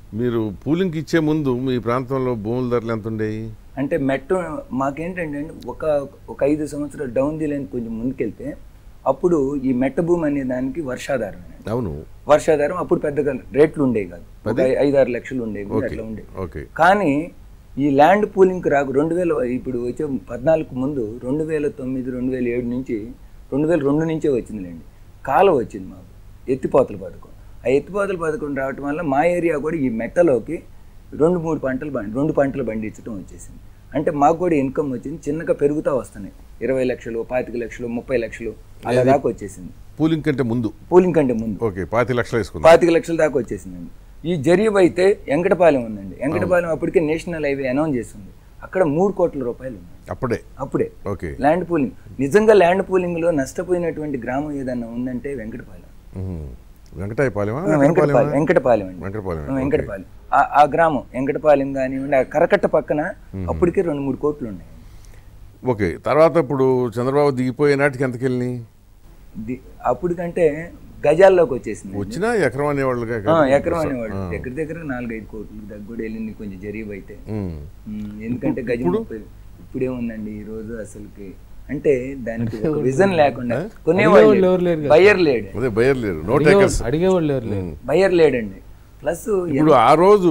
మీరు పూలింగ్కి ఇచ్చే ముందు మీ ప్రాంతంలో భూముల ధరలు ఎంత ఉండేవి అంటే మెట్ట మాకేంటంటే అండి, ఒక ఒక ఐదు సంవత్సరాలు డౌన్ ది లైన్ కొంచెం ముందుకెళ్తే అప్పుడు ఈ మెట్ట భూమి అనే దానికి వర్షాధారం అవును వర్షాధారం అప్పుడు పెద్దగా రేట్లు ఉండేవి కాదు ఒక ఐ- ఐదు ఆరు లక్షలు ఉండేవి ఓకే అట్లా ఉండేవి ఓకే కానీ ఈ ల్యాండ్ పూలింగ్కి రాకు రెండు వేల ఇప్పుడు వచ్చే పద్నాలుగు ముందు రెండు వేల తొమ్మిది రెండు వేల ఏడు నుంచి రెండు వేల రెండు నుంచే వచ్చిందిలేండి కాలం వచ్చింది మాకు ఎత్తిపోతల పథకం ఆ ఎత్తిపోతల పథకం రావటం వల్ల మా ఏరియా కూడా ఈ మెట్టలోకి రెండు మూడు పంటలు పండి రెండు పంటలు పండించడం వచ్చేసింది అంటే మాకు కూడా ఇన్కమ్ వచ్చింది చిన్నగా పెరుగుతూ వస్తున్నాయి ఇరవై లక్షలు పాతిక లక్షలు ముప్పై లక్షలు అలా దాకా వచ్చేసింది పూలింగ్ కంటే ముందు పూలింగ్ కంటే ముందు ఓకే పాతి లక్షలు వేసుకుందాం పాతిక లక్షల దాకా వచ్చేసిందండి ఈ జరీబ్ అయితే వెంకటపాలెం ఉందండి వెంకటపాలెం అప్పటికే నేషనల్ హైవే అనౌన్స్ చేస్తుంది అక్కడ మూడు కోట్ల రూపాయలు ఉన్నాయి అప్పుడే అప్పుడే ఓకే ల్యాండ్ పూలింగ్ నిజంగా ల్యాండ్ పూలింగ్లో నష్టపోయినటువంటి గ్రామం ఏదన్నా ఉందంటే వెంకటపాలెం ఉహు. వెంకటాయపాలెమా వెంకటపాలెం వెంకటపాలెం అండి వెంకటపాలెం వెంకటపాలెం ఆ- ఆ గ్రామం వెంకటపాలెం కానివ్వండి ఆ కరకట్ట పక్కన అప్పటికే రెండు మూడు కోట్లు ఉన్నాయి ఓకే తర్వాత ఇప్పుడు చంద్రబాబు దిగిపోయే నాటికి ఎంతకెళ్ళి ది- అప్పటికంటే గజాల్లోకి వచ్చేసింది వచ్చినా ఎకరం అనేవాళ్ళుగా ఆ, కాదు. ఎకరం అనేవాడు దగ్గర దగ్గర నాలుగైదు కోట్లు దగ్గర కూడా వెళ్ళింది కొంచెం జరీబ్ అయితే ఉమ్. ఉమ్, ఎందుకంటే గజం ముప్పై ఇప్పుడేముందండి ఈ రోజు అసలుకి అంటే దానికి ఒక విజన్ లేకుండా కొనేవాళ్ళు ఎవరు లేరు కదా. బయ్యర్ లేడు అదే బయర్ లేరు నో టేకర్స్ అడిగేవాళ్ళు ఎవరు లేరు బయ్యర్ లేడండి ప్లస్ ఇప్పుడు ఆ రోజు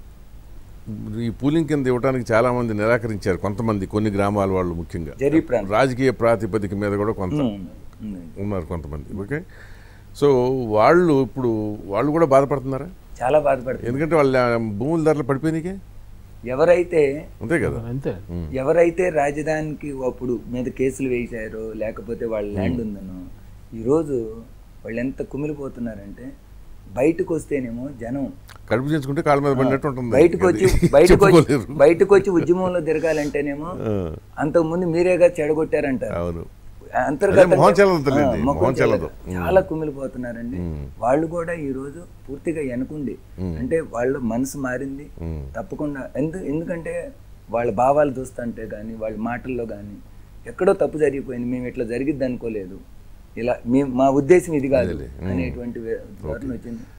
ఈ పూలింగ్ కింద ఇవ్వడానికి చాలా మంది నిరాకరించారు కొంతమంది కొన్ని గ్రామాల వాళ్ళు ముఖ్యంగా జరీ ప్రాంతం రాజకీయ ప్రాతిపదిక మీద కూడా కొంత ఉంది. ఉన్నారు కొంతమంది ఓకే సో వాళ్ళు ఇప్పుడు వాళ్ళు కూడా బాధపడుతున్నారా చాలా బాధపడుతుంది ఎందుకంటే వాళ్ళ భూముల ధరలు పడిపోయినాయికే ఎవరైతే అంతే కదా అంతే ఎవరైతే రాజధానికి అప్పుడు మీద కేసులు వేశారో లేకపోతే వాళ్ళ ల్యాండ్ ఉందనో ఈరోజు వాళ్ళు ఎంత కుమిలిపోతున్నారంటే బయటకు వస్తేనేమో జనం కడుపు చేసుకుంటే కాళ్ళ మీద పడినట్టు ఉంటుంది బయటకు వచ్చి అది బయటకు వచ్చి చెప్పుకోలేరు. బయటకు వచ్చి ఉద్యమంలో తిరగాలంటేనేమో ఆ, అంతకుముందు మీరేగా చెడగొట్టారంటారు అవును అంతర్గతంగా- అదే మొహం చెల్లదు తల్లింది, ఆ, మొహం మొహం చెల్లదు. చెల్లదు. చాలా కుమిలిపోతున్నారండి వాళ్ళు కూడా ఈ రోజు పూర్తిగా వెనకుండి అంటే వాళ్ళ మనసు మారింది ఉమ్. తప్పకుండా ఎందు ఎందుకంటే వాళ్ళ భావాలు చూస్తుంటే కానీ వాళ్ళ మాటల్లో కానీ ఎక్కడో తప్పు జరిగిపోయింది మేము ఇట్లా జరిగిద్ది అనుకోలేదు ఇలా మేము మా ఉద్దేశం ఇది కాదు అనేటువంటి వే- ధోరణి వచ్చింది